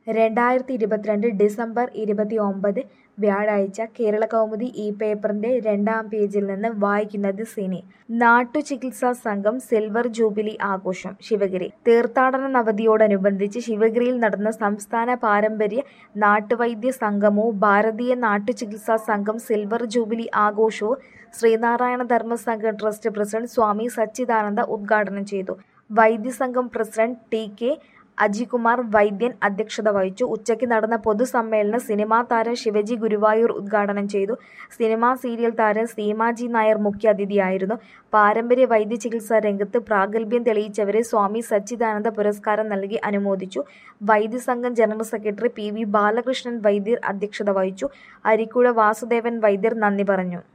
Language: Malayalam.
രണ്ടായിരത്തി ഇരുപത്തിരണ്ട് ഡിസംബർ ഇരുപത്തി ഒമ്പത് വ്യാഴാഴ്ച കേരള കൗമുദി ഈ പേപ്പറിന്റെ രണ്ടാം പേജിൽ നിന്ന് വായിക്കുന്നത് സിനി നാട്ടുചികിത്സാ സംഘം സിൽവർ ജൂബിലി ആഘോഷം ശിവഗിരി തീർത്ഥാടന നവതിയോടനുബന്ധിച്ച് ശിവഗിരിയിൽ നടന്ന സംസ്ഥാന പാരമ്പര്യ നാട്ടുവൈദ്യ സംഘമവും ഭാരതീയ നാട്ടുചികിത്സാ സംഘം സിൽവർ ജൂബിലി ആഘോഷവും ശ്രീനാരായണ ധർമ്മ സംഘം ട്രസ്റ്റ് പ്രസിഡന്റ് സ്വാമി സച്ചിദാനന്ദ ഉദ്ഘാടനം ചെയ്തു വൈദ്യസംഘം പ്രസിഡന്റ് ടി കെ അജികുമാർ വൈദ്യൻ അധ്യക്ഷത വഹിച്ചു ഉച്ചയ്ക്ക് നടന്ന പൊതുസമ്മേളനം സിനിമാ താരം ശിവജി ഗുരുവായൂർ ഉദ്ഘാടനം ചെയ്തു സിനിമാ സീരിയൽ താരം സീമാജി നായർ മുഖ്യാതിഥിയായിരുന്നു പാരമ്പര്യ വൈദ്യ ചികിത്സാ രംഗത്ത് പ്രാഗൽഭ്യം തെളിയിച്ചവരെ സ്വാമി സച്ചിദാനന്ദ പുരസ്കാരം നൽകി അനുമോദിച്ചു വൈദ്യസംഘം general secretary P V Balakrishnan വൈദ്യർ അധ്യക്ഷത വഹിച്ചു അരിക്കുഴ വാസുദേവൻ വൈദ്യർ നന്ദി പറഞ്ഞു